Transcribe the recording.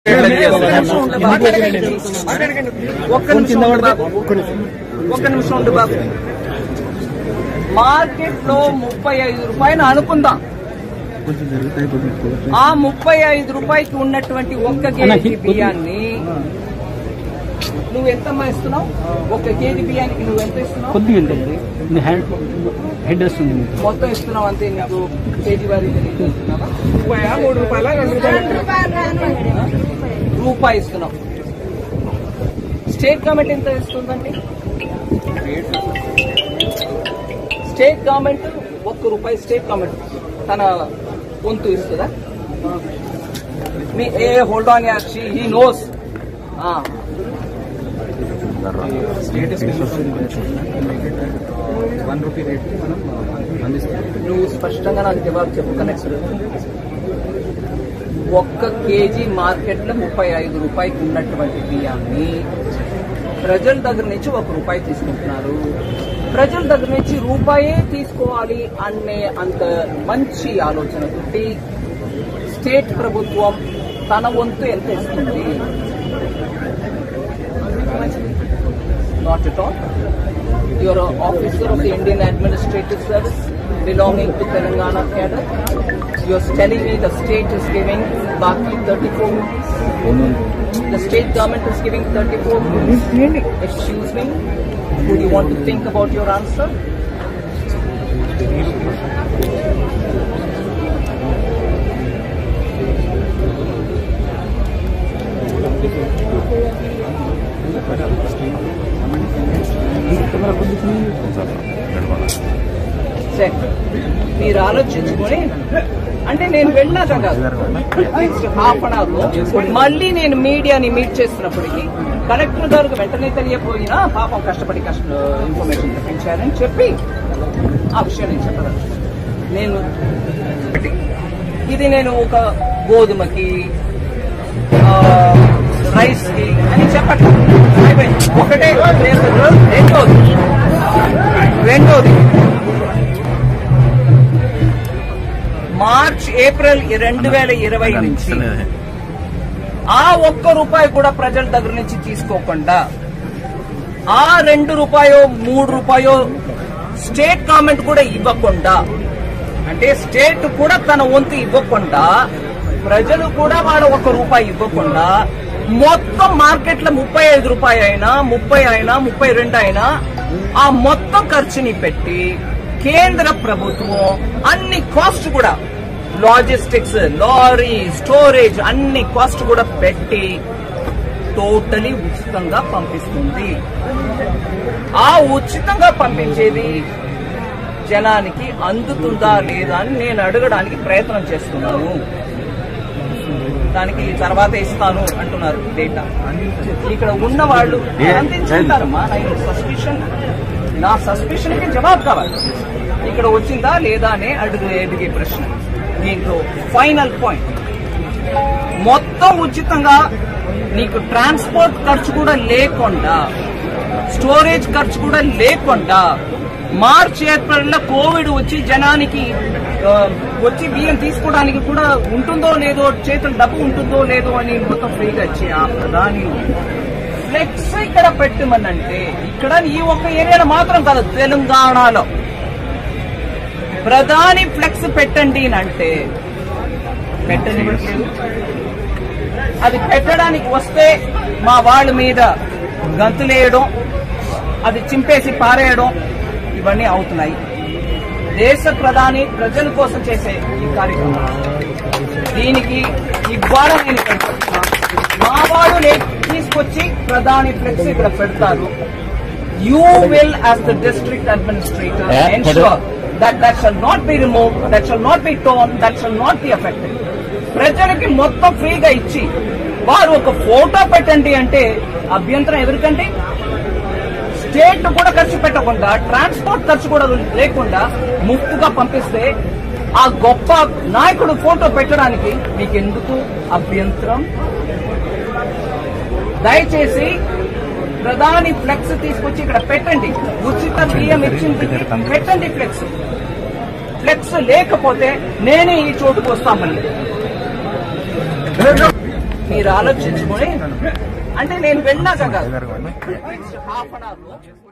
ఒక్క నిమిషం ఉండు బాబు ఒక్క నిమిషం ఉండు బాబు మార్కెట్ లో ముప్పై ఐదు రూపాయలు అనుకుందాం ఆ ముప్పై ఐదు రూపాయకి ఉన్నటువంటి ఒక్క కేజీ బియ్యాన్ని నువ్వు ఎంత ఇస్తున్నావు ఒక్క కేజీ బియ్యానికి నువ్వు ఎంత ఇస్తున్నావు కొద్దిగా ఉంటుంది మీ హ్యాండ్ హెడ్ వస్తుంది మీకు మొత్తం ఇస్తున్నావు అంతే నీకు కేజీ వారి మూడు రూపాయల రెండు రూపాయల రూపాయి ఇస్తున్నాం స్టేట్ గవర్నమెంట్ ఎంత ఇస్తుందండి స్టేట్ గవర్నమెంట్ ఒక్క రూపాయి స్టేట్ గవర్నమెంట్ తన వంతు ఇస్తుందా మీ ఏ హోల్డ్ ఆన్ యార్ she he knows one rupee rate మనం అందిస్తాం నువ్వు స్పష్టంగా నాకు జవాబు చెప్పు కనెక్ట్ ఒక్క కేజీ మార్కెట్లో ముప్పై ఐదు రూపాయకి ఉన్నటువంటి బియ్యాన్ని ప్రజల దగ్గర నుంచి ఒక రూపాయి తీసుకుంటున్నారు ప్రజల దగ్గర నుంచి రూపాయే తీసుకోవాలి అనే అంత మంచి ఆలోచనతోటి స్టేట్ ప్రభుత్వం తన వంతు ఎంత ఇస్తుంది not at all you're an officer of the Indian Administrative Service belonging to Telangana cadre. You're telling me the state is giving Baki 34 rupees. The state government is giving 34 rupees. Excuse me. Would you want to think about your answer? Check మీరు ఆలోచించుకొని అంటే నేను వెళ్ళాక కాదు next half an hour లో మళ్ళీ నేను మీడియాని మీట్ చేస్తున్నప్పటికీ కలెక్టర్ గారికి వెంటనే తెలియపోయినా పాపం కష్టపడి కష్ట ఇన్ఫర్మేషన్ తెప్పించారని చెప్పి ఆ విషయం నేను చెప్పగలను నేను ఇది నేను ఒక గోధుమకి రైస్ కి అని చెప్పట్లేదు అయిపోయింది. ఒకటే రెండోది రెండోది మార్చ్ ఏప్రిల్ రెండు వేల ఇరవై నుంచి ఆ ఒక్క రూపాయి కూడా ప్రజల దగ్గర నుంచి తీసుకోకుండా ఆ రెండు రూపాయో మూడు రూపాయో స్టేట్ గవర్నమెంట్ కూడా ఇవ్వకుండా అంటే స్టేట్ కూడా తన వంతు ఇవ్వకుండా ప్రజలు కూడా వాళ్ళ ఒక రూపాయి ఇవ్వకుండా మొత్తం మార్కెట్ లో ముప్పై ఐదు రూపాయి అయినా ముప్పై అయినా ముప్పై రెండు అయినా ఆ మొత్తం ఖర్చుని పెట్టి కేంద్ర ప్రభుత్వం అన్ని కాస్ట్ కూడా లాజిస్టిక్స్ లారీ స్టోరేజ్ అన్ని కాస్ట్ కూడా పెట్టి టోటలీ ఉచితంగా పంపిస్తుంది ఆ ఉచితంగా పంపించేది జనానికి అందుతుందా లేదా అని నేను అడగడానికి ప్రయత్నం చేస్తున్నాను దానికి తర్వాత ఇస్తాను అంటున్నారు డేటా ఇక్కడ ఉన్న వాళ్ళు అందించుకుంటారమ్మా నా సస్పిషన్ నా సస్పిషన్ కి జవాబు కావాలి ఇక్కడ వచ్చిందా లేదా అనే అడుగు ఎదిగే ప్రశ్న దీంట్లో ఫైనల్ పాయింట్ మొత్తం ఉచితంగా నీకు ట్రాన్స్పోర్ట్ ఖర్చు కూడా లేకుండా స్టోరేజ్ ఖర్చు కూడా లేకుండా మార్చ్ ఏప్రిల్ లో కోవిడ్ వచ్చి జనానికి ఆ, వచ్చి బియ్యం తీసుకోవడానికి కూడా ఉంటుందో లేదో చేతులు డబ్బు ఉంటుందో లేదో అని మొత్తం ఫ్రీగా ఇచ్చే ఆ ప్రధాని ఫ్లెక్స్ ఇక్కడ పెట్టమనంటే ఇక్కడ ఈ ఒక్క ఏరియాలో మాత్రం కాదు తెలంగాణలో ప్రధాని ఫ్లెక్స్ పెట్టండి అంటే పెట్టండి అది పెట్టడానికి వస్తే మా వాళ్ళ మీద గంతులేయడం అది చింపేసి పారేయడం ఇవన్నీ అవుతున్నాయి దేశ ప్రధాని ప్రజల కోసం చేసే ఈ కార్యక్రమం దీనికి ఇవాళ నేను ఇక్కడ చెప్తున్నా. మా వాళ్ళు నే- తీసుకొచ్చి ప్రధాని ఫ్లెక్స్ ఇక్కడ పెడతారు you will as the district administrator Yeah, ensure that that shall not be removed, that shall not be torn, that shall not be affected. ప్రజలకి మొత్తం ఫ్రీగా ఇచ్చి వారు ఒక ఫోటో పెట్టండి అంటే అభ్యంతరం ఎవరికంటే స్టేట్ కూడా ఖర్చు పెట్టకుండా ట్రాన్స్పోర్ట్ ఖర్చు కూడా లేకుండా ముఫ్తుగా పంపిస్తే ఆ గొప్ప నాయకుడు ఫోటో పెట్టడానికి మీకు ఎందుకు అభ్యంతరం దయచేసి ప్రధాని ఫ్లెక్స్ తీసుకొచ్చి ఇక్కడ పెట్టండి ఉచిత బియ్యం ఇచ్చింది పెట్టండి ఫ్లెక్స్ ఫ్లెక్స్ లేకపోతే నేనే ఈ చోటుకు వస్తాం మళ్ళీ మీరు ఆలోచించుకొని అంటే నేను వెళ్ళాక కాదు హాఫ్ అన్ అవర్ లో